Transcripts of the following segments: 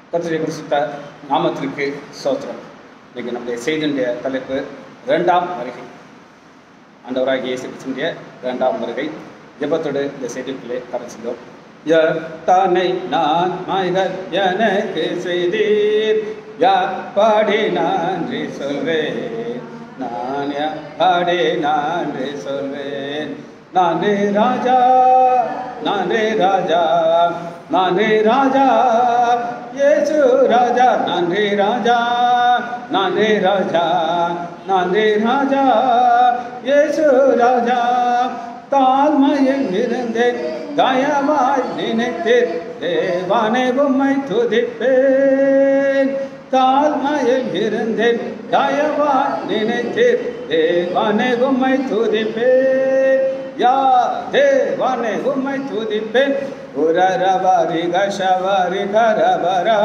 கர்த்தருடைய பரிசுத்த நாமத்திற்கு சோத்திரம் இன்னைக்கு நம்முடைய செய்தியுடைய தலைப்பு இரண்டாம் வருகை ஆண்டவராகிய இயேசு கிறிஸ்துவினுடைய இரண்டாம் வருகை ஜெபத்தோடு இந்த செய்திக்குள்ளே கரைச்சிட்டோம் தன்னை நான் மகள் எனக்கு செய்தீர் யாப்பாடி நன்றி சொல்வேன் நான் யாப்பாடி நன்றி சொல்வேன் நானே ராஜா நானே ராஜா நானே ராஜா இயேசு ராஜா நன்றி ராஜா நானே ராஜா நானே ராஜா இயேசு ராஜா தாழ்மையில் இருந்தேன் தயவாய் நினைத்தேன் தேவானே உம்மை துதிப்பேன் தாழ்மையில் இருந்தேன் தயவாய் நினைத்தேன் தேவானே உம்மை துதிப்பேன் யா தேவானே உம்மை துதிப்பேன் உரரபரி கஷவரி கரபரா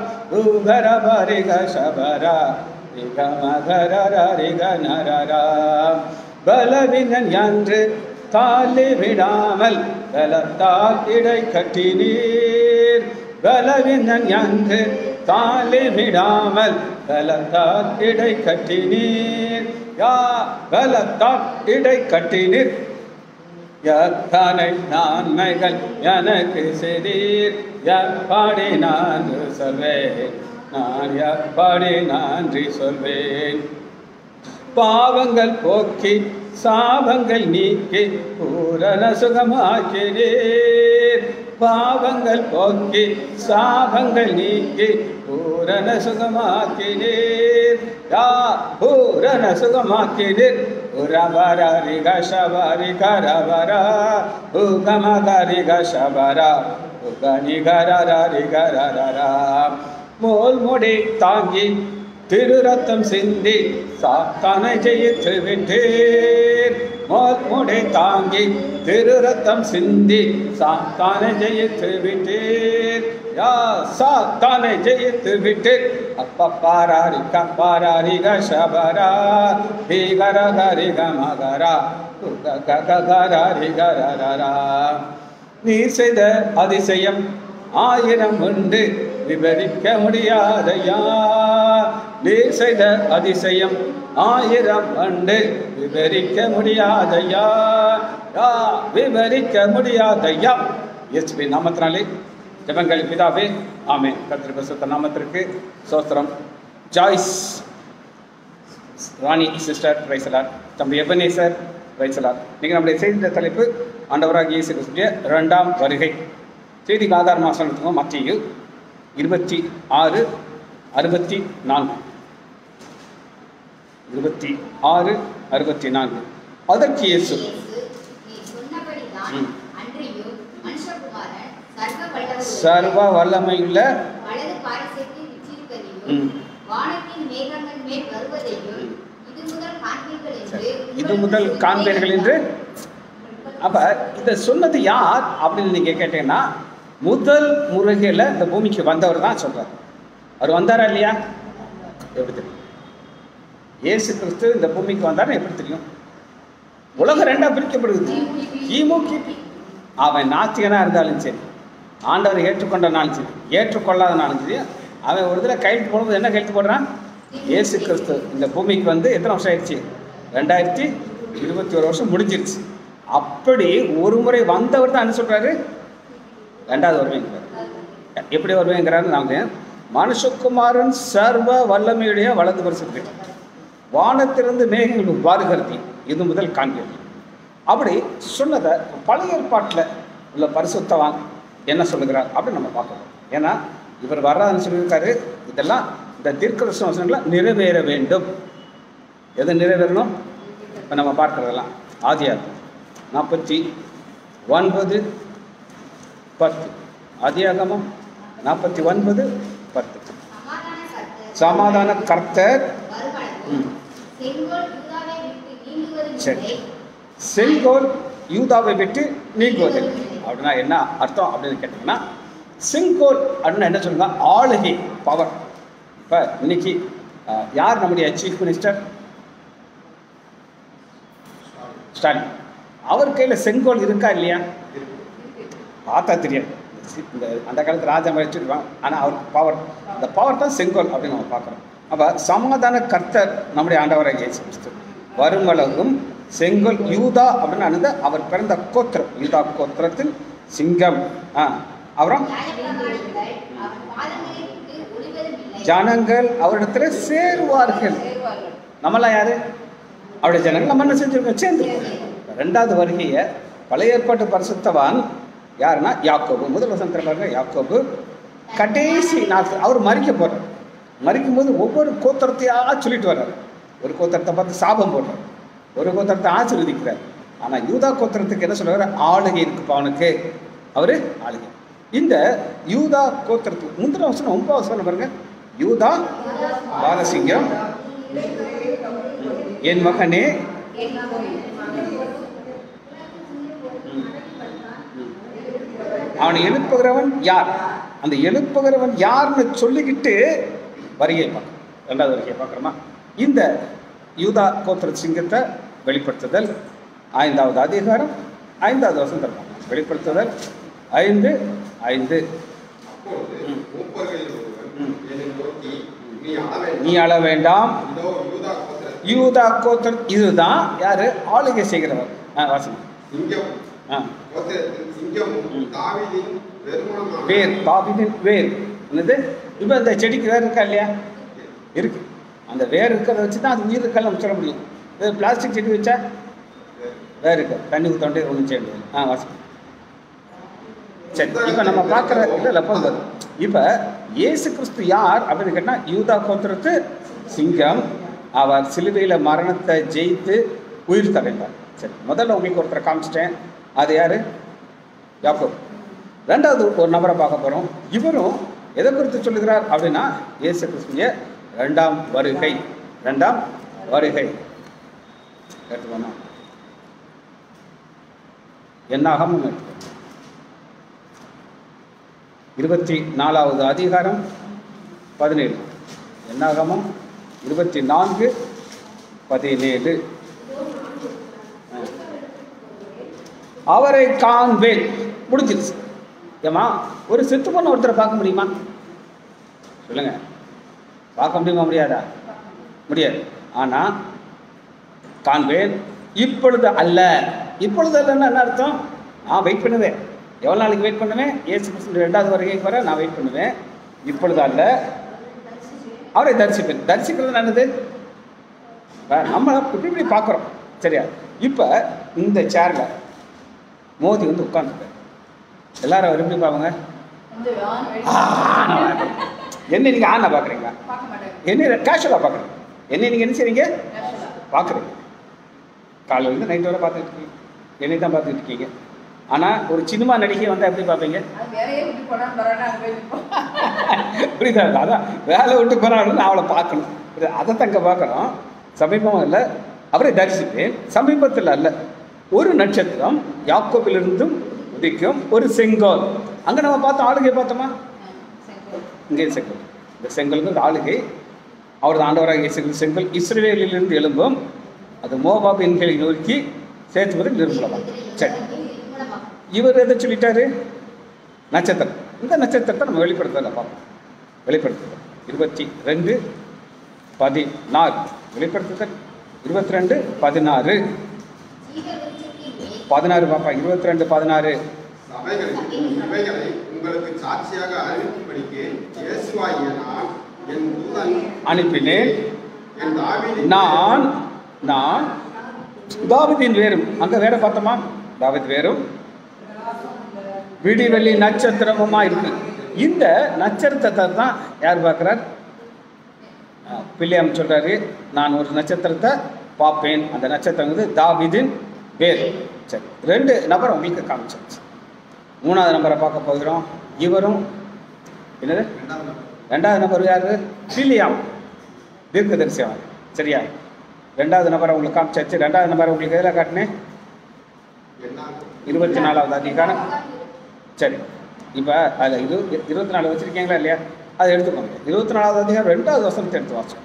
உகரபரி கஷபரா ரிகமகரரி கனரரா பலவினன் என்று தாலி விடாமல் பலத்தால் இடை கட்டினீர் பலவினன் என்று தாலி விடாமல் பலத்தால் இடை கட்டினீர் யா பலத்தால் இடை கட்டினீர் எத்தனை நன்மைகள் எனக்கு செய்தீர் எப்பாடி நான் சொல்வேன் நான் எப்பாடி நன்றி சொல்வேன் பாவங்கள் போக்கி சாபங்கள் நீக்கி பூரண சுகமாக்கிறீர் பாவங்கள் போக்கி சாபங்கள் நீக்கி பூரண சுகமாக்கினீர் யா பூரண சுகமாக்கினீர் உரபரி கஷபரி கரபரா உகமகரி கஷபரா உகனி கரரி கரரா மோல் முடி தாங்கி திரு ரத்தம் சிந்தி சாத்தானை ஜெயித்து விட்டீர் மோல் முடி தாங்கி திரு ரத்தம் சிந்தி சாத்தானை ஜெயித்து விட்டீர் யா சாத்தானை ஜெயித்து விட்டீர் அப்பப்பாராரி கப்பாராரி கஷபரா பீகர கரி கமகரா ககராரி கரரா நீர் செய்த அதிசயம் ஆயிரம் உண்டு விவரிக்க முடியாதையா நீர் செய்த அதிசயம் ஆயிரம் உண்டு விவரிக்க முடியாதையா யா விவரிக்க முடியாதையா எஸ்பி நாமத்தினாலே ஜபங்கள் பிதாவே ஆமே கத்திரி பசுத்த நாமத்திற்கு சோஸ்திரம் ஜாய்ஸ் ராணி சிஸ்டர் ரைசலார் தம்பி எபனேசர் ரைசலார் நீங்கள் நம்முடைய செய்தி தலைப்பு ஆண்டவராக இயேசு கிறிஸ்துடைய இரண்டாம் வருகை செய்திக்கு ஆதார மாசம் மத்திய இருபத்தி ஆறு அறுபத்தி நான்கு இருபத்தி ஆறு அறுபத்தி நான்கு அதற்கு இயேசு நீ சொன்னபடிதான் ம். அன்றியும் மனுஷகுமாரன் சர்வ வல்லவரோடு சர்வ வல்லமையுள்ள வலது பாரிசத்தில் வீற்றிருப்பதையும் ம். வானத்தின் மேகங்கள் மேல் வருவதையும் இது முதல் காண்பீர்கள் சரி. என்று இது முதல் காண்பீர்கள் என்று அப்ப இதை சொன்னது யார் அப்படின்னு நீங்க கேட்டீங்கன்னா முதல் முறையில் இந்த பூமிக்கு வந்தவர் தான் சொல்றார் அவர் வந்தாரா இல்லையா எப்படி தெரியும் இயேசு கிறிஸ்து இந்த பூமிக்கு வந்தாருன்னு எப்படி தெரியும் உலகம் ரெண்டா பிரிக்கப்படுது கிமு கிபி அவன் நாத்திகனா இருந்தாலும் சரி ஆண்டவர் ஏற்றுக்கொண்டனாலும் சரி ஏற்றுக்கொள்ளாதனாலும் சரி அவன் ஒரு இதில் கையெழுத்து போடும்போது என்ன கையெழுத்து போடுறான் இயேசு கிறிஸ்து இந்த பூமிக்கு வந்து எத்தனை வருஷம் ஆயிடுச்சு ரெண்டாயிரத்தி இருபத்தி ஒரு வருஷம் முடிஞ்சிருச்சு அப்படி ஒரு முறை வந்தவர் தான் என்ன சொல்றாரு ரெண்டாவது வருவேங்கிறார் எப்படி வருவேங்கிறாரு நாம மனுஷகுமாரன் சர்வ வல்லமையுடைய வலது வருஷத்துக்கு வானத்திலிருந்து மேகங்கள் வாருகிறது இது முதல் காண்கிறது அப்படி சொன்னதை பழைய ஏற்பாட்டில் உள்ள பரிசுத்தவான் என்ன சொல்லுகிறார் அப்படின்னு நம்ம பார்க்கணும் ஏன்னா இவர் வர்றாருன்னு சொல்லியிருக்காரு இதெல்லாம் இந்த தீர்க்கதர்சன வசனங்களை நிறைவேற வேண்டும் எது நிறைவேறணும் இப்போ நம்ம பார்க்கறதெல்லாம் ஆதியார் நாற்பத்தி ஒன்பது பத்து ஆதியாகமம் நாற்பத்தி ஒன்பது பத்து சமாதான கர்த்தர் சமாதான கர்த்தர் வருமளவும் ம். செங்கோல் யூதாவை விட்டு நீங்குவதும் சரி. இல்லை செங்கோல் யூதாவை விட்டு நீங்குவதில்லை அப்படின்னா என்ன அர்த்தம் அப்படின்னு கேட்டிங்கன்னா செங்கோல் அப்படின்னா என்ன சொல்லுங்க ஆளுகை பவர் இப்போ இன்னைக்கு அஹ், யார் நம்முடைய சீஃப் மினிஸ்டர் ஸ்டாலின் அவர் கையில் செங்கோல் இருக்கா இல்லையா பார்த்தா தெரியாது சி- இந்த அந்த காலத்து ராஜா வச்சுருவான் ஆனால் அவர் பவர் அந்த பவர் தான் செங்கோல் அப்படின்னு நம்ம பார்க்குறோம் அப்போ சமாதான கர்த்தர் நம்முடைய ஆண்டவராக இயேசு கிறிஸ்து வருமளவும் செங்கோல் யூதா அப்படின்னு அணுந்த அவர் பிறந்த கோத்திரம் யூதா கோத்திரத்தின் சிங்கம் ஆ அப்புறம் நியாயப்பிரமாணங்கள் அவர் பாதங்களை விட்டு ஒளிவதும் இல்லை. ஜனங்கள் அவரிடத்துல சேருவார்கள் சேருவார்கள். நம்மளாம் யாரு அவருடைய ஜனங்கள் நம்ம என்ன செஞ்சிருக்கோம் சேர்ந்து ரெண்டாவது வருகையை பழைய ஏற்பாட்டு பரிசுத்தவான் யாருன்னா யாக்கோபு முதல் வசனத்தில் பாருங்க யாக்கோபு கடைசி நாட்கள் அவர் மறிக்க போறார் மறிக்கும் போது ஒவ்வொரு கோத்திரத்தையா சொல்லிட்டு வர்றார் ஒரு கோத்திரத்தை பார்த்து சாபம் போடுறார் ஒரு கோத்திரத்தை ஆசீர்வதிக்கிறார் ஆனா யூதா கோத்திரத்துக்கு என்ன சொல்றாரு ஆளுகை இருக்குப்பா அவனுக்கு அவரு ஆளுகை இந்த யூதா கோத்திரத்துக்கு முந்தின வசனம் ஒன்பது வசனம் பாருங்க யூதா பாலசிங்கம் என் மகனே அவனை எழுப்புகிறவன் யார் அந்த எழுப்புகிறவன் யாருன்னு சொல்லிக்கிட்டு வருகை பார்க்கணும் ரெண்டாவது வருகையை பார்க்குறோமா இந்த யூதா கோத்திர சிங்கத்தை வெளிப்படுத்துதல் ஐந்தாவது அதிகாரம் ஐந்தாவது வருஷம் தருவாங்க வெளிப்படுத்துதல் ஐந்து ஐந்து அப்பொழுது மூப்பர்களில் ஒருவன் ம். என்னை நோக்கி, நீ அழ நீ வேண்டாம். அழ வேண்டாம் இதோ யூதா கோத்திரத்தில் யூதா கோத்திர இதுதான் யாரு ஆளுகை செய்கிறவர் ஆ வாசனம் சிங்கம் ஆ கோத்திரத்தில் சிங்கமும் ம். தாவீதின் பெருமனமான வேர் தாவிதின் வேர் என்னது இப்போ இந்த செடிக்கு வேர் இருக்கா இல்லையா இருக்கு அந்த வேர் இருக்கிறத வச்சு தான் அது உயிர் இருக்கலாம் சொல்ல முடியும் இது பிளாஸ்டிக் செடி வச்சா வேர் இருக்கு தண்ணி ஊற்றோண்டே ஒன்றும் செய்ய முடியாது ஆ வாசி சரி இப்போ நம்ம பார்க்குற இல்லை போகும்போது இப்போ இயேசு கிறிஸ்து யார் அப்படின்னு கேட்டால் யூதா கோத்திரத்து சிங்கம் அவர் சிலுவையில் மரணத்தை ஜெயித்து உயிர் தடைந்தார் சரி முதல்ல உங்களுக்கு ஒருத்தரை காமிச்சிட்டேன் அது யாரு யாக்கோப் ரெண்டாவது ஒரு நபரை பார்க்க போகிறோம் இவரும் எதை குறித்து சொல்லுகிறார் அப்படின்னா இயேசு கிறிஸ்துவிய ரெண்டாம் வருகை ரெண்டாம் வருகை எடுத்துக்கோமா என்னாகமும் எடுத்துக்கோ இருபத்தி நாலாவது அதிகாரம் பதினேழு என்னாகமும் இருபத்தி நான்கு பதினேழு அவரை காண்பேன் முடிஞ்சிருச்சு ஏமா ஒரு செத்து போன ஒருத்தரை பார்க்க முடியுமா சொல்லுங்க பார்க்க முடியுமா முடியாதா முடியாது ஆனா காண்பேன் இப்பொழுது அல்ல இப்பொழுது அல்லன்னா என்ன அர்த்தம் நான் வெயிட் பண்ணுவேன் எவ்வளோ நாளைக்கு வெயிட் பண்ணுவேன் ஏசு கிறிஸ்து ரெண்டாவது வருகைக்கு வர நான் வெயிட் பண்ணுவேன் இப்பொழுது அல்ல அவரை தரிசிப்பேன் தரிசிக்கிறது நல்லது நம்ம இப்படி இப்படி பார்க்குறோம் சரியா இப்போ இந்த சேரில் மோதி வந்து உட்காந்துருக்காரு எல்லாரும் அவர் எப்படி பார்ப்பாங்க வந்து வான் வெளியே ஆ, நான் பார்க்கிறேன். என்ன நீங்கள் ஆனா பார்க்குறீங்க பார்க்க மாட்டாங்க. என்ன கேஷுவலாக பார்க்குறீங்க என்ன நீங்கள் என்ன செய்றீங்க Casual ஆ. பார்க்குறீங்க காலையிலேருந்து நைட் வரை பார்த்துட்டு இருக்கீங்க என்னை தான் பார்த்துட்டு இருக்கீங்க ஆனால் ஒரு சினிமா நடிகை வந்தால் எப்படி பார்ப்பீங்க அது வேலையே விட்டு போனான்னு பரவாயில்ல, அங்க போய் நிப்போம். புரியுதா அதான் வேலை விட்டு போகிறாங்கன்னு அவளை பார்க்கணும் புரியுதா? அதை தங்க பார்க்குறோம் சமீபம் இல்லை அவரை தரிசிப்பேன் சமீபத்தில் அல்ல ஒரு நட்சத்திரம் யாக்கோபிலிருந்தும் உதிக்கும் ஒரு செங்கோல் அங்கே நம்ம பார்த்தோம் ஆளுகை பார்த்தோமா செங்கோல். இங்கே செங்கல் இந்த செங்கலுக்கு இந்த ஆளுகை அவரது ஆண்டவராக இயேசு கிறிஸ்து செங்கல் இஸ்ரேலிலிருந்து எழும்பும் அது மோபாப் எண்களை நோக்கி சேர்த்துவது நிர்மூலமாக சரி இவர் எதை சொல்லிட்டாரு நட்சத்திரம் இந்த நட்சத்திரத்தை நம்ம வெளிப்படுத்துறத பார்ப்போம் வெளிப்படுத்துதல் இருபத்தி ரெண்டு பதினாறு வெளிப்படுத்துதல் இருபத்தி ரெண்டு பதினாறு பதினாறு பாப்பா இருபத்தி ரெண்டு பதினாறு சபைகளில் இவைகளை உங்களுக்கு சாட்சியாக அறிவிக்கும்படிக்கு இயேசுவாகிய நான் என் தூதன் அனுப்பினேன் என் தாவீதின் நான் நான் தாவிதின் வேரும் அங்க வேற பார்த்தோமா தாவித் வேரும் விடிவெள்ளி நட்சத்திரமுமா இருக்கு இந்த நட்சத்திரத்தை தான் யார் பார்க்கிறார் அஹ் பிள்ளையாம் சொல்றாரு நான் ஒரு நட்சத்திரத்தை பார்ப்பேன் அந்த நட்சத்திரம் வந்து தாவிதின் வேர் சரி ரெண்டு நபர் உங்களுக்கு காமிச்சாச்சு மூணாவது நம்பரை பார்க்க போகிறோம் இவரும் என்னது இரண்டாம் நபர். ரெண்டாவது நபர் யாரு பிலியாம் தீர்க்கதரிசி அவன் சரியா ரெண்டாவது நபரை உங்களுக்கு காமிச்சாச்சு ரெண்டாவது நபரை உங்களுக்கு எதில் காட்டினேன் என்னாகும்? இருபத்தி நாலாவது அதிகாரம் சரி இப்போ அதில் இரு இருபத்தி நாலு வச்சுருக்கீங்களா இல்லையா அதை எடுத்துக்கோங்க இருபத்தி நாலாவது அதிகாரம் ரெண்டாவது வசனத்தை எடுத்து வாசம்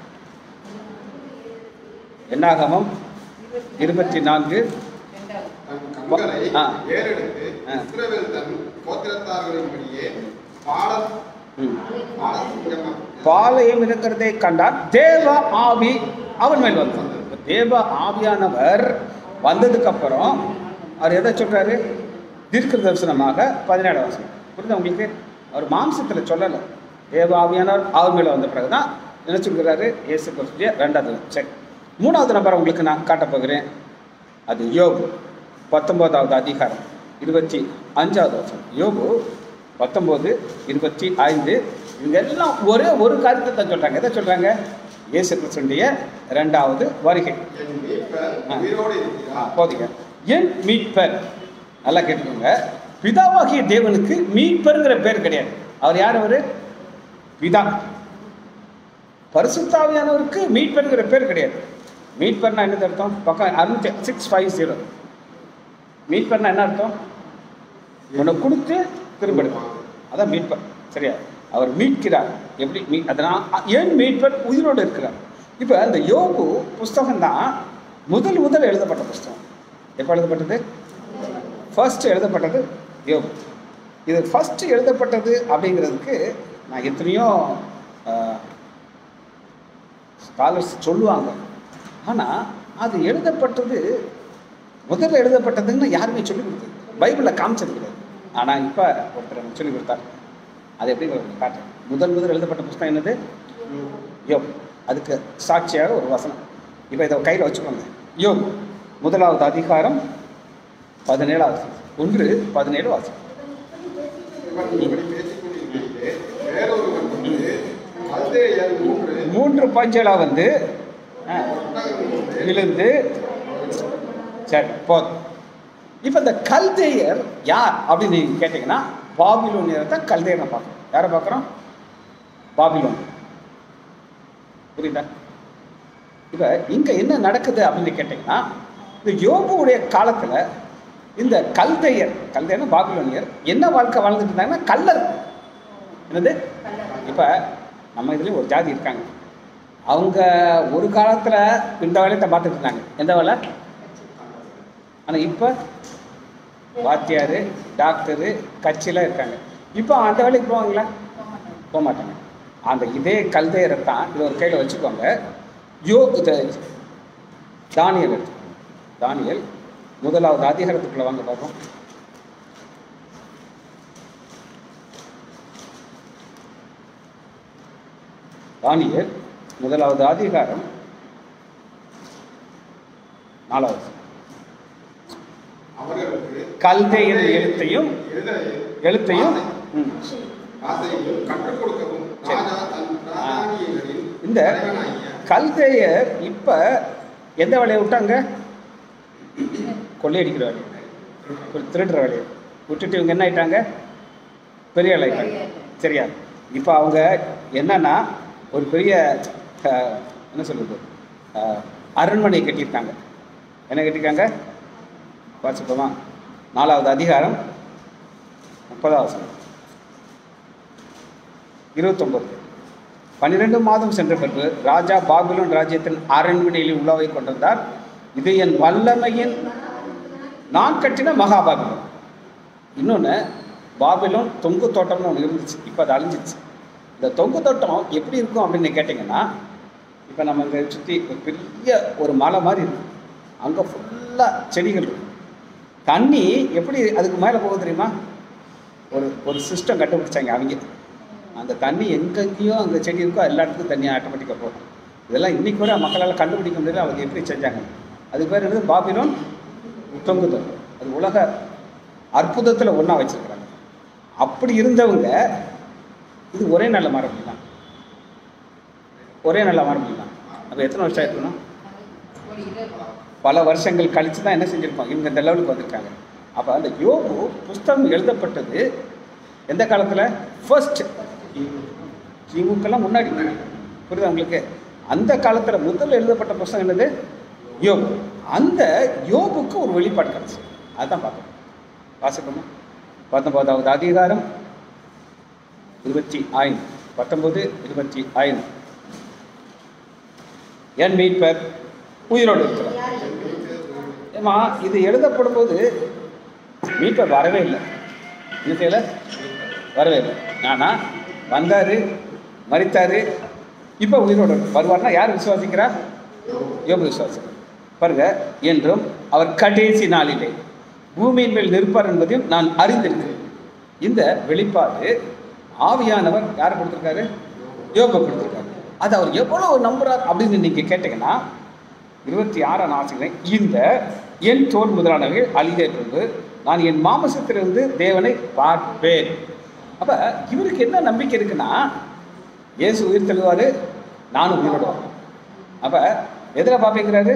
என்னாகமம் இருபத்தி நான்கு ரெண்டாவது. தன் கண்களை ஆ. ஏறெடுத்து ஆ. இஸ்ரவேல் தன் கோத்திரத்தார்களின்படியே பால ம். பாலசிங்கம பாளையம் இருக்கிறதை கண்டார் தேவ ஆவி அவன் மேல் வந்தார் தேவ ஆவியானவர் வந்ததுக்கு அப்புறம் அவர் எதை சொல்றாரு தீர்க்க தரிசனமாக பதினேழாம் வருஷம் புரியுதா உங்களுக்கு அவர் மாம்சத்துல சொல்லலை தேவ ஆவியானவர் அவர் மேல வந்த பிறகுதான் என்ன சொல்கிறாரு இயேசு கிறிஸ்துவிய ரெண்டாவது சரி மூணாவது நம்பர் உங்களுக்கு நான் காட்டப் போகிறேன் அது யோபு பத்தொன்பதாவது அதிகாரம் இருபத்தி அஞ்சாவது வருஷம் யோபு பத்தொன்பது இருபத்தி ஐந்து இவங்க எல்லாம் ஒரே ஒரு காரியத்தை தான் சொல்றாங்க எதை சொல்றாங்க இயேசு கிறிஸ்துடைய ரெண்டாவது வருகை என் மீட்பர் ஆ. உயிரோடு ஆ, இருக்கிறார் போதுங்க என் மீட்பர் நல்லா கேட்டுக்கோங்க பிதாவாகிய தேவனுக்கு மீட்பருங்கிற பேர் கிடையாது அவர் யார் அவரு பிதா பரிசுத்தாவியானவருக்கு மீட்பருங்கிற பேர் கிடையாது மீட்பர்னா என்னது அர்த்தம் பக்கம் அறுநூத்தி சிக்ஸ் ஃபைவ் ஜீரோ மீட்பர்னா என்ன அர்த்தம் உன்னை கொடுத்து திரும்ப எடுப்பான் அதான் மீட்பர் சரியா அவர் மீட்கிறார் எப்படி மீ அதனால் ஏன் மீட்பர் உயிரோடு இருக்கிறார் இப்போ அந்த யோபு புஸ்தகம் தான் முதல் முதல் எழுதப்பட்ட புஸ்தகம் எப்போ எழுதப்பட்டது ஃபர்ஸ்ட் எழுதப்பட்டது யோபு இது ஃபர்ஸ்ட் எழுதப்பட்டது அப்படிங்கிறதுக்கு நான் எத்தனையோ ஸ்காலர்ஸ் சொல்லுவாங்க ஆனால் அது எழுதப்பட்டது முதல்ல எழுதப்பட்டதுன்னு யாருமே சொல்லிக் கொடுத்தது பைபிளில் காமிச்சது கிடையாது ஆனால் இப்போ ஒருத்தர் எனக்கு சொல்லிக் கொடுத்தார் அது எப்படி உங்களுக்கு காட்டுறேன் முதல் முதல் எழுதப்பட்ட புஸ்தகம் என்னது யோப் அதுக்கு சாட்சியாக ஒரு வசனம் இப்போ இதை கையில் வச்சுக்கோங்க யோப் முதலாவது அதிகாரம் பதினேழாவது வசனம். ஒன்று பதினேழு வாசம் இவன் இப்படி பேசிக் கொண்டிருக்கையிலே வேறொருவன் வந்து கல்தேயர் மூன்று மூன்று பஞ்சலா வந்து ஆ, ஒட்டகம் மூன்று விழுந்து சரி போதும் இப்போ இந்த கல்தேயர் யார் அப்படின்னு நீங்கள் கேட்டிங்கன்னா பாபிலோனியரை தான் கல்தேயரை பார்க்குறோம் யாரை பார்க்குறோம் பாபிலோன் புரியுதா இப்போ இங்கே என்ன நடக்குது அப்படின்னு கேட்டிங்கன்னா இந்த யோபுவுடைய காலத்தில் இந்த கல்தையர் கல்தையர்னா பாபிலோனியர் என்ன வாழ்க்கை வாழ்ந்துட்டு இருந்தாங்கன்னா கல்லர் என்னது இப்போ நம்ம இதுலேயும் ஒரு ஜாதி இருக்காங்க அவங்க ஒரு காலத்தில் இந்த வேலையை தான் பார்த்துட்டு இருந்தாங்க எந்த வேலை ஆனால் இப்போ வாத்தியார் டாக்டரு கட்சியில் இருக்காங்க இப்போ அந்த வேலைக்கு போவாங்களா போக மாட்டாங்க அந்த இதே கல்தையரை தான் இது ஒரு கையில் வச்சுக்கோங்க யோ இது தானியல் எடுத்து தானியல் முதலாவது அதிகாரத்துக்குள்ள வாங்க பார்ப்போம் தானியல் முதலாவது அதிகாரம் நாலாவது அவர்களுக்கு கல்தையின் எழுத்தையும் எழுதையும் எழுத்தையும் ம், ஆசையையும் கற்றுக் கொடுக்கவும் சரி. ராஜா தன் ராஜாங்கியர்களின் இந்த தலைவனாகிய கல்தையர் இப்போ எந்த வேலையை விட்டாங்க கொள்ளையடிக்கிற வேலையை ஒரு திருடுற வேலையை விட்டுட்டு இவங்க என்ன ஆயிட்டாங்க பெரிய ஆள் ஆயிட்டாங்க சரியா இப்போ அவங்க என்னன்னா ஒரு பெரிய அஹ், என்ன சொல்றது அஹ், அரண்மனை கட்டியிருக்காங்க என்ன கட்டியிருக்காங்க வாசிப்போமா நாலாவது அதிகாரம் முப்பதாவது வசனம். இருபத்தொன்பது பன்னிரண்டு மாதம் சென்ற பிறகு ராஜா பாபிலோன் ராஜ்யத்தின் அரண்மனையில் உலாவை கொண்டிருந்தார் இது என் வல்லமையின் நான் கட்டின மகாபாபிலோன் இன்னொன்று பாபிலோன் தொங்கு தோட்டம்னு ஒன்று இருந்துச்சு இப்போ அது அழிஞ்சிச்சு இந்த தொங்கு தோட்டம் எப்படி இருக்கும் அப்படின்னு கேட்டிங்கன்னா இப்போ நம்ம இங்கே சுற்றி ஒரு பெரிய ஒரு மலை மாதிரி இருக்கு அங்கே ஃபுல்லாக செடிகள் இருக்கும் தண்ணி எப்படி அதுக்கு மேலே போகுது தெரியுமா ஒரு ஒரு சிஸ்டம் கண்டுபிடிச்சாங்க அவங்க அந்த தண்ணி எங்கெங்கேயோ அங்கே செடி இருக்கோ எல்லா இடத்துக்கும் தண்ணி ஆட்டோமேட்டிக்காக போகும் இதெல்லாம் இன்னைக்கு கூட மக்களால் கண்டுபிடிக்க முடியல அவங்க எப்படி செஞ்சாங்க அது பேர் என்னது பாபிலோன் தொங்குதல் அது உலக அற்புதத்தில் ஒன்றா வச்சிருக்கிறாங்க அப்படி இருந்தவங்க இது ஒரே நல்ல மாற முடியலாம் ஒரே நல்ல மாற முடியலாம் அப்போ எத்தனை வருஷம் ஆயிருக்கணும் பல வருஷங்கள் கழித்து தான் என்ன செஞ்சுருப்பாங்க இவங்க இந்த லெவலுக்கு வந்திருக்காங்க அப்போ அந்த யோபு புஸ்தகம் எழுதப்பட்டது எந்த காலத்தில் ஃபர்ஸ்ட் கிமுக்கெல்லாம் முன்னாடி புரியுதா உங்களுக்கு அந்த காலத்தில் முதல்ல எழுதப்பட்ட புஸ்தகம் என்னது யோபு அந்த யோபுக்கு ஒரு வெளிப்பாடு கிடச்சி அதுதான் பார்க்கணும் வாசிக்கணும் பத்தொன்பதாவது அதிகாரம் இருபத்தி ஐந்து பத்தொன்பது இருபத்தி ஐந்து என் மீட்பர் உயிரோடு இருக்கிறார் ஏமா இது எழுதப்படும் போது மீட்பர் வரவே இல்லை என்ன செய்யல வரவே இல்லை ஆனா வந்தாரு மறித்தாரு இப்போ உயிரோடு வருவார்னா யார் விசுவாசிக்கிறா யோபு விசுவாசிக்கிறார் பாருங்க என்றும் அவர் கடைசி நாளிலே பூமியின் மேல் நிற்பார் என்பதையும் நான் அறிந்திருக்கிறேன் இந்த வெளிப்பாடு ஆவியானவர் யார் கொடுத்துருக்காரு யோபு கொடுத்துருக்காரு அது அவர் எவ்வளவு நம்புறார் அப்படின்னு நீங்க கேட்டீங்கன்னா இருபத்தி ஆறாம் ஆசிரியர் இந்த என் தோல் முதலானவர்கள் அழிதே பின்பு நான் என் மாமசத்திலிருந்து தேவனை பார்ப்பேன் அப்ப இவருக்கு என்ன நம்பிக்கை இருக்குன்னா இயேசு உயிர் தெழுவாரு நானும் உயிரோட வரேன் அப்ப எதில் பார்ப்பேங்கிறாரு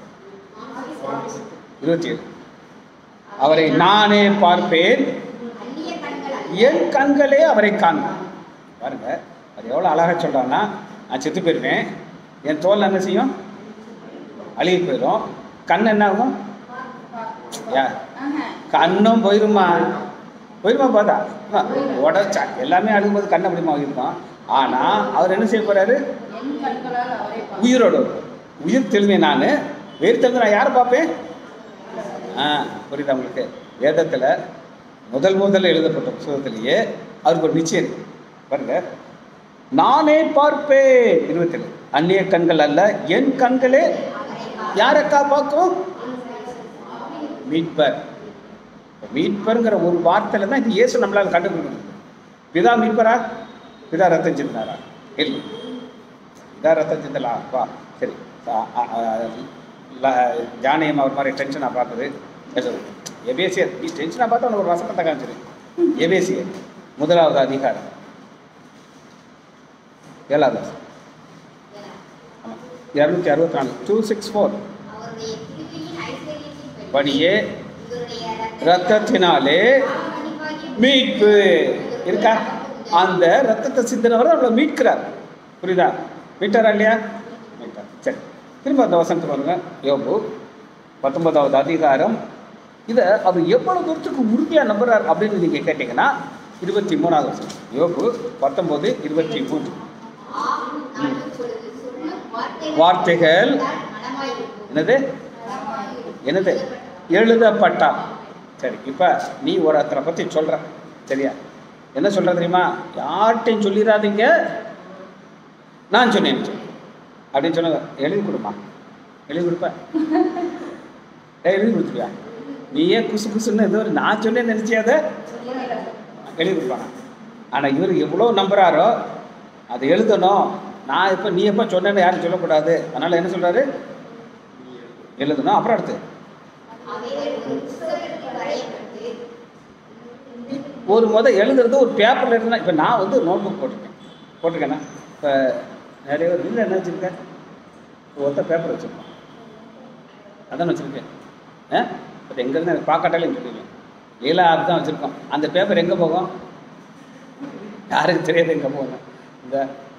இருபத்தி ஏழு அவரை நானே பார்ப்பேன் அந்நிய கண்கள் அல்ல. என் கண்களே அவரை காணும் பாருங்க அது எவ்வளோ அழகாக சொல்றான்னா நான் செத்து போயிருவேன் என் தோல் என்ன செய்யும் அழுகி போயிடும் கண் என்ன ஆகும் யா ஆஹா. கண்ணும் போயிருமா போயிருமா பார்த்தா உடச்சா எல்லாமே அழுகும்போது கண்ணை அப்படிமா இருக்கும் ஆனா அவர் என்ன செய்ய போறாரு என் கண்களால் அவரை பார்ப்பேன். உயிரோடு வருவார். உயிர் தெளிவேன் நான் உயிர் தெளிந்து நான் யாரை பார்ப்பேன் ஆ புரியுதா உங்களுக்கு வேதத்தில் முதல் முதல்ல எழுதப்பட்ட புத்தகத்திலேயே அவருக்கு ஒரு நிச்சயம் இருக்கு பாருங்க நானே பார்ப்பேன் இருபத்தேழு அந்நிய கண்கள் அல்ல என் கண்களே யாரக்கா பார்க்கும் மீட்பர் மீட்பருங்கிற ஒரு வார்த்தையில தான் இது இயேசு நம்மளால கண்டுபிடிக்க முடியும் பிதா மீட்பரா பிதா ரத்தம் சிந்தினாரா இல்லை பிதா ரத்தம் சிந்தலா வா சரி அ- அ- அ- ல- ஜானகம் அவர் மாதிரி டென்ஷனாக பார்த்தது எபேசியர் நீ டென்ஷனாக பார்த்தா உனக்கு ஒரு வசனத்தை காமிச்சிரு எபேசியர் முதலாவது அதிகாரம் ஏழாவது வசனம். ஆமா. இருநூத்தி அறுபத்தி நாலு டூ சிக்ஸ் ஃபோர் அவருடைய கிருபையின் ஐஸ்வர்யத்தின்படி படியே இவருடைய ரத்தத்தினாலே மன்னிப்பாகிய மீட்பு இருக்கா அந்த ரத்தத்தை சிந்தினவர் அவளை மீட்கிறார் புரியுதா மீட்டாரா இல்லையா மீட்டார் சரி திரும்ப அந்த வசனத்துக்கு வருங்க யோபு பத்தொன்பதாவது அதிகாரம் இதை அவர் எவ்வளவு தூரத்துக்கு உறுதியாக நம்புறார் அப்படின்னு நீங்கள் கேட்டிங்கன்னா இருபத்தி மூணாவது வசனம் யோபு பத்தொம்போது இருபத்தி மூன்று ஆம், நான் இப்பொழுது சொல்லும் வார்த்தைகள் வார்த்தைகள் மனமாயிருக்கும். என்னது மனமாயிருக்கும். என்னது எழுதப்பட்டால் சரி இப்போ நீ ஒருத்தரை பற்றி சொல்கிற சரியா என்ன சொல்ற தெரியுமா யார்கிட்டையும் சொல்லிடாதீங்க நான் சொன்னேன் சொல்லு. அப்படின்னு சொன்ன எழுதி கொடுமா எழுதி கொடுப்ப ஏய், எழுதி கொடுத்துருவியா நீயே குசு குசுன்னு ஏதோ ஒரு நான் சொன்னேன்னு நினச்சியாத எழுதி கொடுப்பாங்க ஆனால் இவர் எவ்வளோ நம்புறாரோ அதை எழுதணும் நான் இப்போ நீ எப்போ சொன்னேன்னு யாரும் சொல்லக்கூடாது அதனால் என்ன சொல்கிறாரு எழுதணும் அப்புறம் அடுத்து அவைகள் ஒரு புஸ்தகத்தில் வரையப்பட்டு ஒரு முத எழுதுறது ஒரு பேப்பரில் இருந்தால் இப்போ நான் வந்து நோட் புக் போட்டிருக்கேன் போட்டிருக்கேன்னா இப்போ நிறைய பேர் இல்லை என்ன வச்சுருக்கேன் ஒருத்த பேப்பர் வச்சுருக்கோம் அதான் வச்சுருக்கேன் ஆ இப்போ எங்கேருந்து எனக்கு பார்க்காட்டாலே சொல்லுவேன் லீலா ஆப் தான் வச்சுருக்கோம் அந்த பேப்பர் எங்கே போகும் யாருக்கு தெரியாது எங்கே போகும் இந்த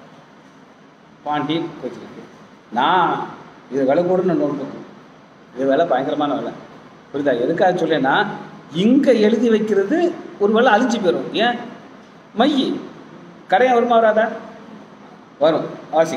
பாண்டி வச்சுருக்கு நான் இது விலை கூடன்னு நோட் புக்கு இது விலை பயங்கரமான விலை புரியுதா எதுக்காக சொல்லேன்னா இங்கே எழுதி வைக்கிறது ஒரு வேளை அழிஞ்சு போயிடும் ஏன் மை கரையா வருமா வராதா வரும் வாசி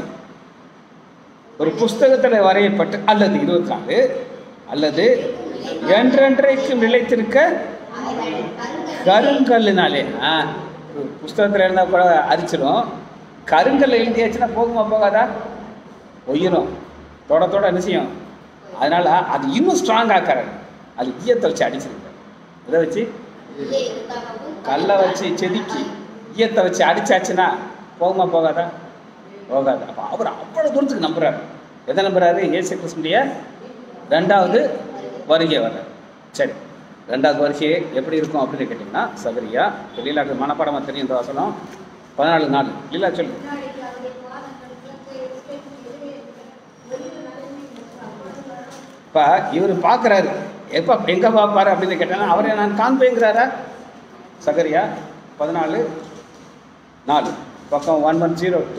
ஒரு புஸ்தகத்தில் வரையப்பட்டு அல்லது இருபத்தி நாலு அல்லது என்றென்றைக்கு நிலைத்திருக்க அவைகள் கருங்கல் கருங்கல்லுனாலே ஆ புஸ்தகத்தில் எழுந்தா கூட அரிச்சிடும் கருங்கல் எழுதியாச்சுன்னா போகுமா போகாதா ஒய்யிரும் தொட தொட என்ன செய்யும் அதனால அது இன்னும் ஸ்ட்ராங் ஆக்கிறாரு அது ஈயத்தை வச்சு அடிச்சிருக்கு இதை வச்சு உள்ளே இருந்தாகவும் கல்லை வச்சு செதுக்கி ஈயத்தை வச்சு அடிச்சாச்சுன்னா போகுமா போகாதா போகாது அப்போ அவர் அவ்வளோ தூரத்துக்கு நம்புறாரு எதை நம்புறாரு இயேசு கிறிஸ்துடைய ரெண்டாவது வருகை வர்றார் சரி ரெண்டாவது வருகை எப்படி இருக்கும் அப்படின்னு கேட்டிங்கன்னா சகரியா இப்ப லீலாக்கு மனப்பாடமாக தெரியும் இந்த வசனம் பதினாலு நாள் லீலா சொல்லு இப்போ இவர் பார்க்குறாரு எப்போ எங்கே பார்ப்பாரு அப்படின்னு கேட்டாங்கன்னா அவரை நான் காண்பேங்கிறாரா சகரியா பதினாலு நாலு பக்கம் ஒன் ஒன் ஜீரோ டூ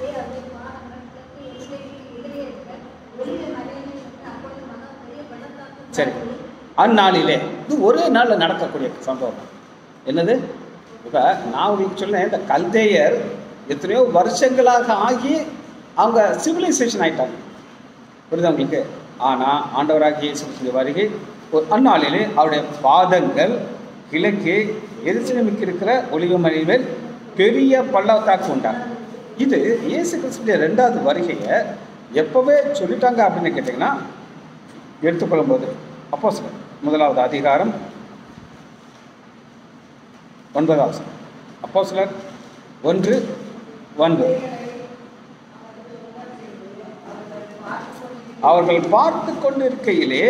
சரி அந்நாளிலே இது ஒரே நாளில் நடக்கக்கூடிய சம்பவம் என்னது இப்போ நான் உங்களுக்கு சொன்னேன் இந்த கல்தேயர் எத்தனையோ வருஷங்களாக ஆகி அவங்க சிவிலைசேஷன் ஆயிட்டாங்க புரியுதா உங்களுக்கு ஆனால் ஆண்டவராகிய இயேசு கிறிஸ்துவின் வருகை ஒரு அந்நாளிலே அவருடைய பாதங்கள் கிழக்கே எருசலேமுக்கு இருக்கிற ஒளிவு மலையில் பெரிய பள்ளத்தாக்கு உண்டார் இது இயேசு கிறிஸ்துடைய ரெண்டாவது வருகையை எப்போவே சொல்லிட்டாங்க அப்படின்னு கேட்டிங்கன்னா எடுத்துக்கொள்ளும்போது அப்போ முதலாவது அதிகாரம் ஒன்பதாவது அப்போ சிலர் ஒன்று ஒன்பது அவர்கள் பார்த்து கொண்டு இருக்கையிலே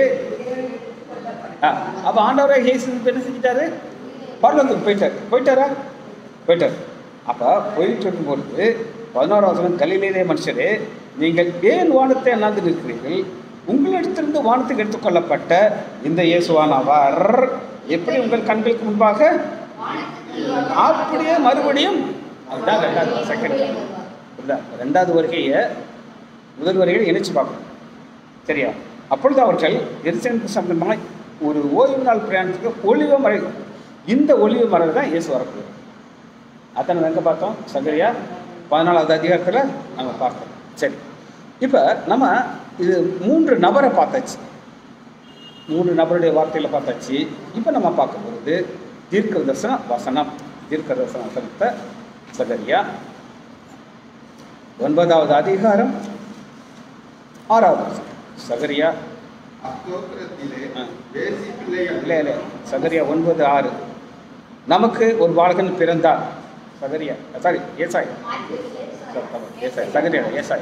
அப்ப ஆண்டவரை இயேசு என்ன செஞ்சிட்டாரு பரலோகத்துக்கு போயிட்டார் போயிட்டாரா போயிட்டார் அப்ப போயிட்டு இருக்கும்பொழுது பதினோராவது வசனம் கலிலேயே மனுஷரே நீங்கள் ஏன் வானத்தை அண்ணாந்து நிற்கிறீர்கள் உங்களிடத்திலிருந்து வானத்துக்கு எடுத்துக்கொள்ளப்பட்ட இந்த இயேசுவானவர் எப்படி உங்கள் கண்களுக்கு முன்பாக அப்படியே மறுபடியும் அதுதான் ரெண்டாவது செகண்ட் இதுதான் ரெண்டாவது வருகையை முதல் வருகையை இணைச்சு பார்க்கணும் சரியா அப்பொழுது அவர்கள் எரிசலுக்கு சம்பந்தமாக ஒரு ஓய்வு நாள் பிரயாணத்துக்கு ஒளிவ மறை இந்த ஒளிவு மரம் தான் இயேசு வரப்போகுது அத்தனை எங்கே பார்த்தோம் சங்கரியா பதினாலாவது அதிகாரத்தில் நம்ம பார்த்தோம் சரி இப்போ நம்ம இது மூன்று நபரை பார்த்தாச்சு மூன்று நபருடைய வார்த்தையில் பார்த்தாச்சு இப்போ நம்ம பார்க்க போகிறது தீர்க்க தரிசன வசனம் தீர்க்க தரிசன வசனத்தை சகரியா ஒன்பதாவது அதிகாரம் ஆறாவது வசனம் சகரியா அஸ்தோத்திரத்திலே ஆ. வேசி பிள்ளைகள் இல்லை இல்லை சகரியா ஒன்பது ஆறு நமக்கு ஒரு பாலகன் பிறந்தார் சகரியா சாரி ஏசாய் ஏசாய் சகரியா ஏசாய்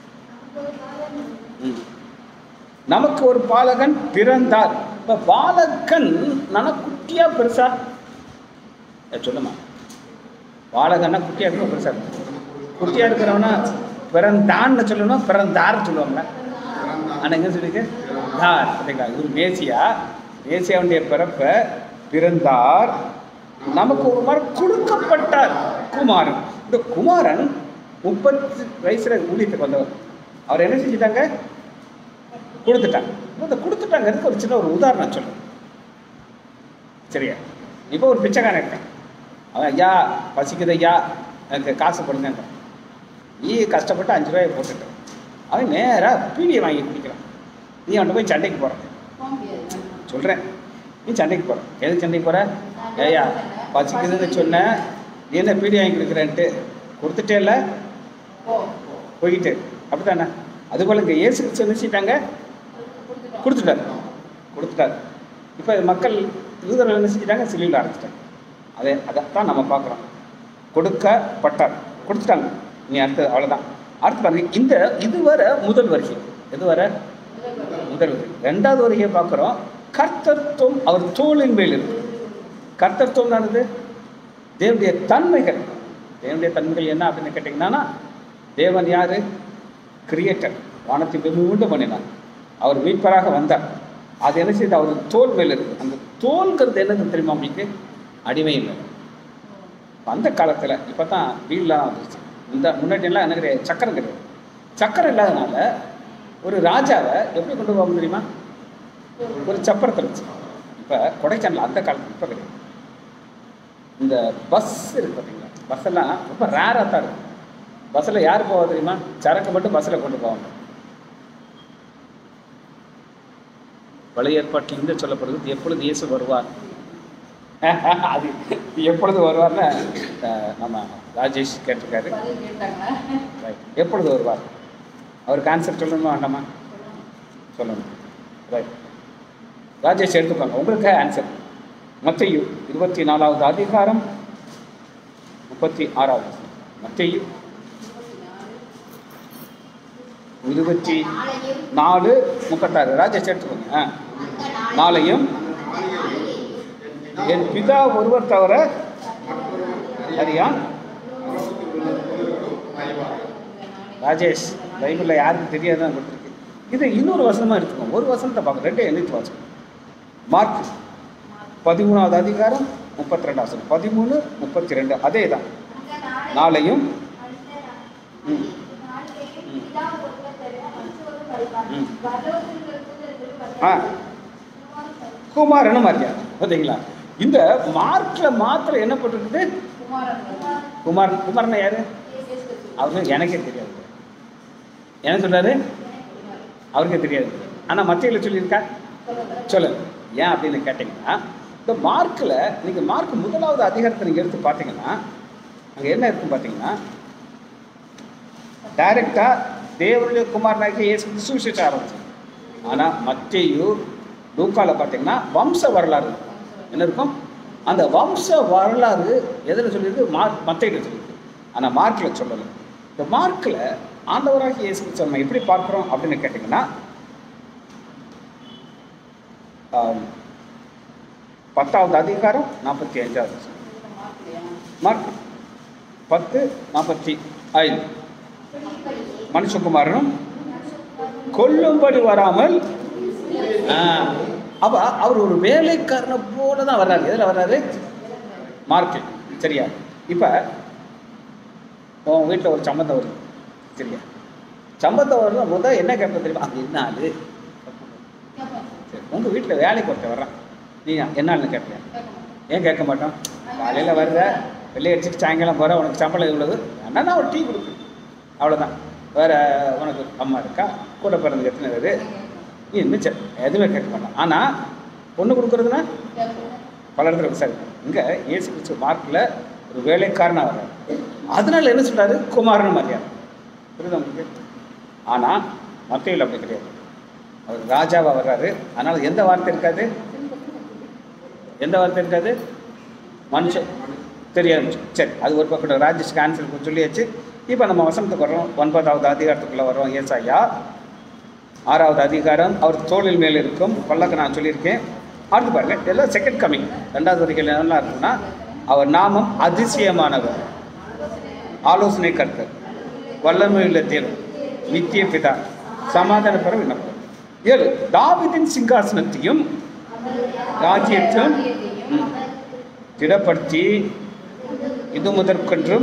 ம். நமக்கு ஒரு பாலகன் பிறந்தார் இப்போ பாலகன் நன குட்டியா பெருசா ஏ, சொல்லுமா பாலகன்னா குட்டியா இருக்கணும் பெருசா இருக்கும் குட்டியா இருக்கிறவனா பிறந்தான்னு சொல்லணும் பிறந்தார்னு சொல்லுவாங்களா ஆனால் எங்கே சொல்லிருக்கு தார் பார்த்தீங்களா இவர் மேசியா மேசியாவுடைய பிறப்பை பிறந்தார் நமக்கு ஒரு மாதிரி கொடுக்கப்பட்டார் குமாரன் இந்த குமாரன் முப்பத்து வயசுல ஊழியத்துக்கு வந்தவர் அவர் என்ன செஞ்சிட்டாங்க கொடுத்துட்டாங்க இப்ப இந்த கொடுத்துட்டாங்கிறதுக்கு ஒரு சின்ன ஒரு உதாரணம் சொல்லுங்க சரியா இப்போ ஒரு பிச்சைக்காரன் இருக்கான் அவன் ஐயா பசிக்குது ஐயா எனக்கு காசு கொடுங்க நீ கஷ்டப்பட்டு அஞ்சு ரூபாயை போட்டுட்டான் அவன் நேராக பீடியை வாங்கி குடிக்கிறான் நீ அவன்கிட்ட போய் சண்டைக்கு போகிறான் போக முடியாது சொல்கிறேன் நீ சண்டைக்கு போகிற எதுக்கு சண்டைக்கு போகிற ஏய்யா பசிக்குதுன்னு சொன்னேன் நீ என்ன பீடி வாங்கி கொடுக்குறேன்ட்டு கொடுத்துட்டே இல்லை போ போய்கிட்டு அப்படித்தானே அதுபோல் இங்கே இயேசு கிறிஸ்து நினச்சிட்டாங்க கொடுத்துட்டோம் கொடுத்துட்டாரு கொடுத்துட்டாரு இப்போ மக்கள் யூதர்கள் என்ன செஞ்சிட்டாங்க சிலுவையில் ஆரம்பிச்சிட்டாங்க அதே அதைத்தான் நம்ம பார்க்குறோம் கொடுக்கப்பட்டார் கொடுத்துட்டாங்க நீ அடுத்து அவ்வளோதான் அடுத்து பாருங்க இந்த இதுவரை முதல் வருகை எதுவரை முதல் வருகை ரெண்டாவது வருகையை பார்க்குறோம் கர்த்தத்துவம் அவர் தோளின் மேல் இருக்கு கர்த்தத்துவம் நடந்து தேவனுடைய தன்மைகள் தேவனுடைய தன்மைகள் என்ன அப்படின்னு கேட்டிங்கன்னா தேவன் யாரு கிரியேட்டர் வானத்தை பூமி உண்டு பண்ணினார் அவர் மீட்பராக வந்தார் அது என்ன செய்யுது அவர் தோல் மேல் இருக்கு அந்த தோல்ங்கிறது என்னது தெரியுமா உங்களுக்கு அடிமை இல்லை அந்த காலத்தில் இப்போ தான் வீல்லாம் வந்துருச்சு இந்த முன்னாடியெல்லாம் என்ன கிடையாது சக்கரம் கிடையாது சக்கரம் இல்லாதனால ஒரு ராஜாவை எப்படி கொண்டு போக முடியுமா ஒரு சப்பரத்தில் வச்சு இப்போ கொடைக்கானல் அந்த காலத்தில் இப்போ கிடையாது இந்த பஸ் இருக்கு பார்த்தீங்களா பஸ் எல்லாம் ரொம்ப ரேராக தான் இருக்கும் பஸ்ஸில் யார் போவா தெரியுமா சரக்கு மட்டும் பஸ்ஸில் கொண்டு போவாங்க பழைய ஏற்பாட்டிலிருந்து சொல்லப்படுகிறது எப்பொழுது இயேசு வருவார் அது எப்பொழுது வருவார்னு அஹ், நம்ம ராஜேஷ் கேட்டிருக்காரு பதில் கேட்டாங்களா ரைட் எப்பொழுது வருவார் அவருக்கு ஆன்சர் சொல்லணுமா வேண்டாமா சொல்லணும் ரைட் ராஜேஷ் எடுத்துக்கோங்க உங்களுக்கு ஆன்சர் மத்தையு இருபத்தி நாலாவது அதிகாரம் முப்பத்தி ஆறாவது மத்தையு இருபத்தி நாளையும் நாலு முப்பத்தாறு ராஜேஷ் எடுத்துக்கோங்க ஆ அந்த நாளையும் நாளையும் என் பிதா ஒருவர் தவிர அறியான் ராஜேஷ் பைபிளில் யாருக்கும் தெரியாதுன்னு கொடுத்துருக்கு இது இன்னொரு வசனமாக எடுத்துக்கோங்க ஒரு வசனத்தை பார்க்க ரெண்டே எழுத்து வாசிக்கணும் மார்க் பதிமூணாவது அதிகாரம் முப்பத்தி ரெண்டாவது வசனம் பதிமூணு முப்பத்தி ரெண்டு அதே தான் அந்த நாளையும் அந்த ம். நாளையும் ம். பிதா ஒருவர் தவிர மற்றொரு வருவார். ம். பரலோகத்தில் இருக்கிற ஆ. குமாரன் குமாரனும் அறியான் பார்த்தீங்களா இந்த மார்க்கில் மாத்திரம் என்ன போட்டிருக்குது குமாரன் வருவார். குமார் குமாரன் யாரு இயேசு கிறிஸ்து. அவருக்கு எனக்கே தெரியாது என்ன சொல்றாரு அவருக்கே தெரியாது ஆனால் மத்தியில் சொல்லியிருக்கா சொல்லுங்க. சொல்லு ஏன் அப்படின்னு கேட்டிங்கன்னா இந்த மார்க்கில் நீங்கள் மார்க் முதலாவது அதிகாரத்தை நீங்கள் எடுத்து பார்த்தீங்கன்னா அங்கே என்ன இருக்கும் பார்த்தீங்கன்னா டைரக்டாக தேவனுடைய குமாரனாகிய இயேசு கிறிஸ்து சுவிசேஷம் ஆரம்பிச்சு ஆனால் மத்தேயு லூக்கால பார்த்தீங்கன்னா வம்ச வரலாறு இருக்கும். என்ன இருக்கும் அந்த வம்ச வரலாறு எதில் சொல்லியிருக்கு மார்க் மத்தையில் சொல்லியிருக்கு ஆனால் மார்க்கில் சொல்லலை இந்த மார்க்கில் ஆண்டவராகிய இயேசு கிறிஸ்து நம்ம எப்படி பார்க்குறோம் அப்படின்னு கேட்டிங்கன்னா ஆம், பத்தாவது அதிகாரம் நாற்பத்தி அஞ்சாவது வசனம். மார்க் பத்து நாற்பத்தி ஐந்து மனுஷகுமாரனும் கொல்லும்படி வராமல் ஆ, அப்ப அவர் ஒரு வேலைக்காரனை போல தான் வர்றாரு எதில் வர்றாரு மார்க்கெட் சரியா இப்போ உன் வீட்டில் ஒரு சம்பந்தம் வருது சரியா சம்பந்தம் வருது முதல் என்ன கேட்ப தெரியுமா அது என்ன ஆளு சரி உங்கள் வீட்டில் வேலைக்கு ஒருத்தன் வர்றான் நீ என்ன ஆளுன்னு கேட்பியா ஏன் கேட்க மாட்டோம் காலையில் வர்ற வெள்ளை அடிச்சுட்டு சாயங்காலம் போகிற உனக்கு சம்பளம் இவ்வளவு என்னன்னா ஒரு டீ கொடுக்கு அவ்வளோதான் வேற உனக்கு அம்மா இருக்கா கூட பிறந்து எத்தனை பேர் நீ இன்னும் சரி எதுவுமே கேட்க மாட்டான் ஆனால் பொண்ணு கொடுக்குறதுனா பல இடத்துல விசாரி இங்கே இயேசு கிறிஸ்து மார்க்கில் ஒரு வேலைக்காரனாக வர்றாரு அதனால என்ன சொல்றாரு குமாரன் மரியாதை புரியுதா உங்களுக்கு ஆனால் மத்தையில் அப்படி கிடையாது அவர் ராஜாவாக வர்றாரு அதனால் எந்த வார்த்தை இருக்காது எந்த வார்த்தை இருக்காது மனுஷன் தெரியாது சரி அது ஒரு பக்கம் ராஜேஷ் கேன்சல் சொல்லியாச்சு இப்போ நம்ம வசனத்துக்கு வர்றோம் ஒன்பதாவது அதிகாரத்துக்குள்ளே வர்றோம் ஏசாயா ஆறாவது அதிகாரம் அவர் தோளில் மேல் இருக்கும் பல்லக்கு நான் சொல்லியிருக்கேன் அடுத்து பாருங்க எல்லாம் செகண்ட் கமிங் ரெண்டாவது வரைக்கும் என்ன இருக்குன்னா அவர் நாமம் அதிசயமானவர் ஆலோசனை கர்த்தர் வல்லமையுள்ள தேவன் நித்திய பிதா சமாதான பெற விண்ணப்பம் ஏழு தாவிதின் சிங்காசனத்தையும் ராஜ்யத்தையும் ம், திடப்படுத்தி இது முதற்கொன்றும்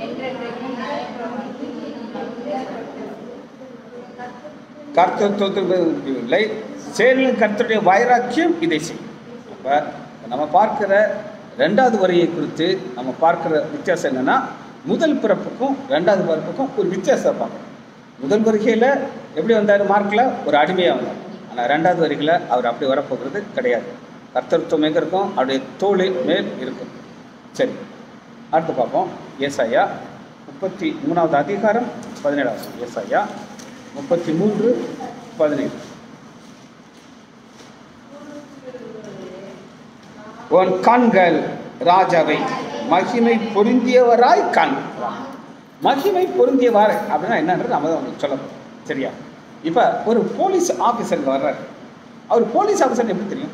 கர்த்தத்துவத்தில் செயலின் கர்த்தருடைய வைராக்கியம் இதை செய்யும் அப்போ நம்ம பார்க்கிற ரெண்டாவது வரியை குறித்து நம்ம பார்க்கிற வித்தியாசம் என்னன்னா முதல் பிறப்புக்கும் ரெண்டாவது பிறப்புக்கும் ஒரு வித்தியாசம் பார்க்கணும் முதல் வருகையில் எப்படி வந்தார் மார்க்கில் ஒரு அடிமையாக வந்தார் ஆனால் ரெண்டாவது வரிகளில் அவர் அப்படி வரப்போகிறது கிடையாது கர்த்தத்துவம் எங்கே இருக்கும் அவருடைய தோளில் மேல் இருக்கும் சரி அடுத்து பார்ப்போம் ஏசாயா முப்பத்தி மூணாவது அதிகாரம் பதினேழாவது ஏசாயா முப்பத்தி மூன்று பதினேழு உன் கண்கள் ராஜாவை மகிமை பொருந்தியவராய் காண்கிறான் மகிமை பொருந்தியவார் அப்படின்னா என்னன்றது நம்ம தான் உங்களுக்கு சொல்லணும் சரியா இப்போ ஒரு போலீஸ் ஆஃபீஸருங்க வர்றாரு அவர் போலீஸ் ஆஃபீஸர் எப்படி தெரியும்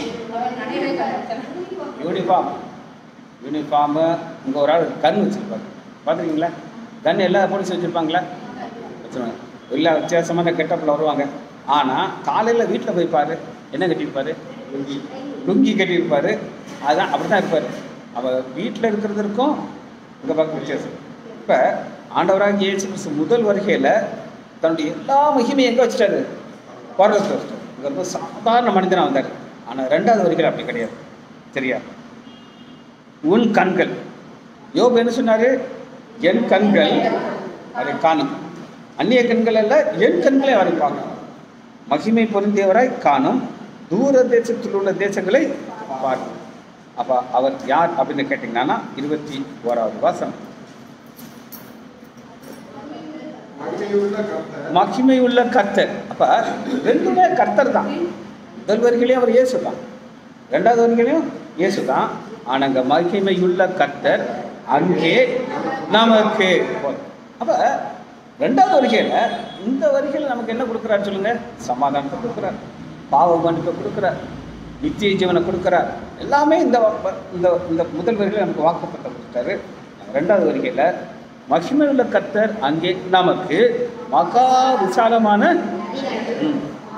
யூனிஃபார்ம் யூனிஃபார்மு இங்கே ஒரு ஆள் கன் வச்சுருப்பாங்க பார்த்துருக்கீங்களா கன் எல்லா போலீஸும் வச்சுருப்பாங்களா வச்சுருவாங்க எல்லா வித்தியாசமான கெட்டப்பில் வருவாங்க ஆனால் காலையில் வீட்டில் போய் பாரு என்ன கட்டியிருப்பாரு லுங்கி கட்டியிருப்பாரு அதான் அப்படி தான் இருப்பார் அவர் வீட்டில் இருக்கிறதுக்கும் இங்கே பார்க்க வித்தியாசம் இப்போ ஆண்டவராக இயேசு கிறிஸ்து முதல் வருகையில் தன்னுடைய எல்லா மகிமையும் எங்கே வச்சுட்டாரு பரலத்தில் வச்சுட்டாரு இங்கே ரொம்ப சாதாரண மனிதனாக வந்தார் ஆனால் ரெண்டாவது வருகையில் அப்படி கிடையாது சரியா உன் கண்கள் யோபு என்ன சொன்னாரு என் கண்கள் அதை காணும் அந்நிய கண்கள் அல்ல என் கண்களை அவரை பார்க்கணும் மகிமை பொருந்தியவராய் காணும் தூர தேசத்தில் உள்ள தேசங்களை பார்க்கணும் அப்போ அவர் யார் அப்படின்னு கேட்டிங்கன்னா இருபத்தி ஓராவது வாசம் மகிமையுள்ள கர்த்தர் மகிமை உள்ள கர்த்தர் அப்ப ரெண்டுமே கர்த்தர் தான் முதல் வரிகளையும் அவர் இயேசு தான் ரெண்டாவது வரிகளையும் இயேசு தான் ஆனா அங்க மகிமையுள்ள கர்த்தர் அங்கே நமக்கு அப்ப ரெண்டாவது வரிகையில இந்த வரிகையில் நமக்கு என்ன கொடுக்குறாரு சொல்லுங்க சமாதானத்தை கொடுக்குறார் பாவ மன்னிப்பை கொடுக்குறார் நித்திய ஜீவனை கொடுக்குறார் எல்லாமே இந்த வ- இந்த இந்த முதல் வரிகளை நமக்கு வாக்குப்பட்ட கொடுத்தாரு ரெண்டாவது வரிகையில் மகிமையுள்ள கர்த்தர் அங்கே நமக்கு மகா விசாலமான ம்,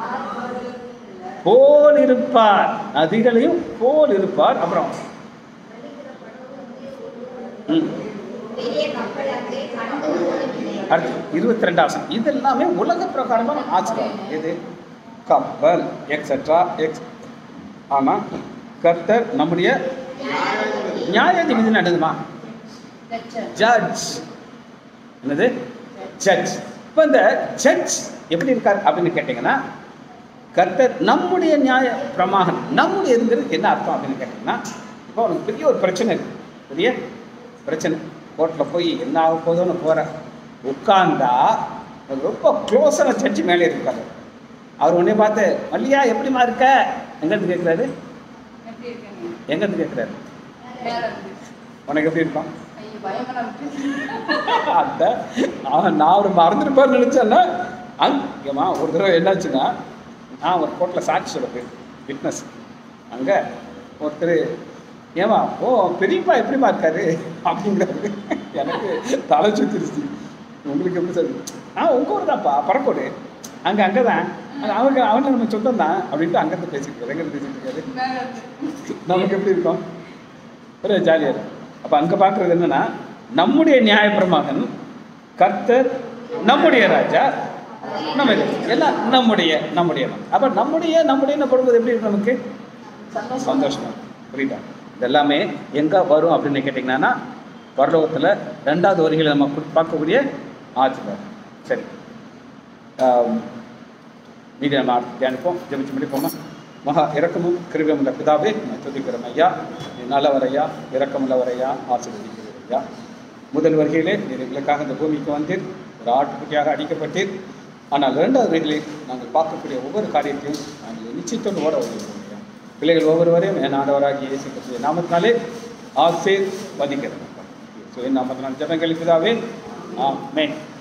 போல் இருப்பார் நதிகளையும் போல் இருப்பார் அப்புறம் ம், பெரிய கப்பல் அங்கே கடந்து அடுத்து இருபத்தி ரெண்டாம் இது எல்லாமே உலக பிரகாரமான ஆச்சரியம் இது கப்பல் எக்ஸெட்ரா எக்ஸ் ஆனா கர்த்தர் நம்முடைய நியாயாதிபதி நடந்துமா ஜட்ஜ் என்னது ஜட்ஜ் இப்போ இந்த ஜட்ஜ் எப்படி இருக்கார் அப்படின்னு கேட்டிங்கன்னா கர்த்தர் நம்முடைய நியாய பிரமாணம் நம்முடையதுங்கிறது என்ன அர்த்தம் அப்படின்னு கேட்டிங்கன்னா இப்போ அவனுக்கு பெரிய ஒரு பிரச்சனை இருக்கு பெரிய பிரச்சனை கோர்ட்டில் போய் என்ன ஆக போதோன்னு போகிற உட்கார்ந்தா அவர் ரொம்ப க்ளோஸான ஜட்ஜி மேலே இருக்காரு அவர் உடனே பார்த்து மல்லியா எப்படிமா இருக்க எங்கேருந்து கேட்குறாரு எப்படி இருக்கீங்க எங்கேருந்து கேட்குறாரு மேல இருந்து உனக்கு எப்படி இருக்கும் ஐயோ பயங்கர இருக்கு. அந்த அவன் நான் ஒரு மறந்துருப்பார்னு நினச்சேன்னா அங்கேம்மா ஒரு தடவை என்னாச்சுன்னா நான் ஒரு கோர்ட்டில் சாட்சி சொல்ல போய் விட்னஸ் அங்கே ஒருத்தர் ஏமா ஓ பெரியப்பா எப்படிமா இருக்காரு அப்படிங்கிறாரு எனக்கு தலை சுத்திருச்சு உங்களுக்கு எப்படி சார் ஆ உங்கள் ஊர் தான்ப்பா பறக்கோடு அங்கே அங்கே தான் அவங்க அவனை நம்ம சொந்தம் தான் அப்படின்ட்டு அங்கேருந்து பேசிட்டு இருக்காரு எங்கேருந்து பேசிட்டு இருக்காரு மேல இருந்து நமக்கு எப்படி இருக்கும் ஒரே ஜாலியாக இருக்கும் அப்போ அங்கே பார்க்குறது என்னன்னா நம்முடைய நியாயப்பிரமாகன் கர்த்தர் நம்முடைய ராஜா நம்ம இது. எல்லாம் நம்முடைய நம்முடைய அப்போ நம்முடைய நம்முடைய படுவது எப்படி இருக்கும் நமக்கு சந்தோஷம் சந்தோஷமா இருக்கும். புரியுதா இது எல்லாமே எங்கே வரும் அப்படின்னு கேட்டிங்கன்னா பரலோகத்தில் ரெண்டாவது வரிகளை நம்ம கு- பார்க்கக்கூடிய ஆட்சியில் சரி ஆம், மீதி நம்ம அடுத்து தியானிப்போம் ஜெபிச்சு முடிப்போமா மகா இரக்கமும் கிருபையும் உள்ள பிதாவே நான் துதிக்கிறோம் ஐயா நீ நல்லவர் ஐயா இரக்கமுள்ளவர் ஐயா ஆசீர்வதிக்கிறவர் ஐயா முதல் வருகையிலே நீர் எங்களுக்காக இந்த பூமிக்கு வந்தீர் ஒரு ஆட்டுக்குட்டியாக அடிக்கப்பட்டீர் ஆனால் இரண்டாவது வருகையில் நாங்கள் பார்க்கக்கூடிய ஒவ்வொரு காரியத்தையும் நாங்கள் நிச்சயத்தோடு ஓட வருகிறோம் ஐயா பிள்ளைகள் ஒவ்வொருவரையும் என் ஆண்டவராகி இயேசு கிறிஸ்துவின் நாமத்தினாலே ஆசீர்வதிக்கிறேன் ஸோ என் நாமத்தினால் ஜபங்கள் பிதாவே ஆமென்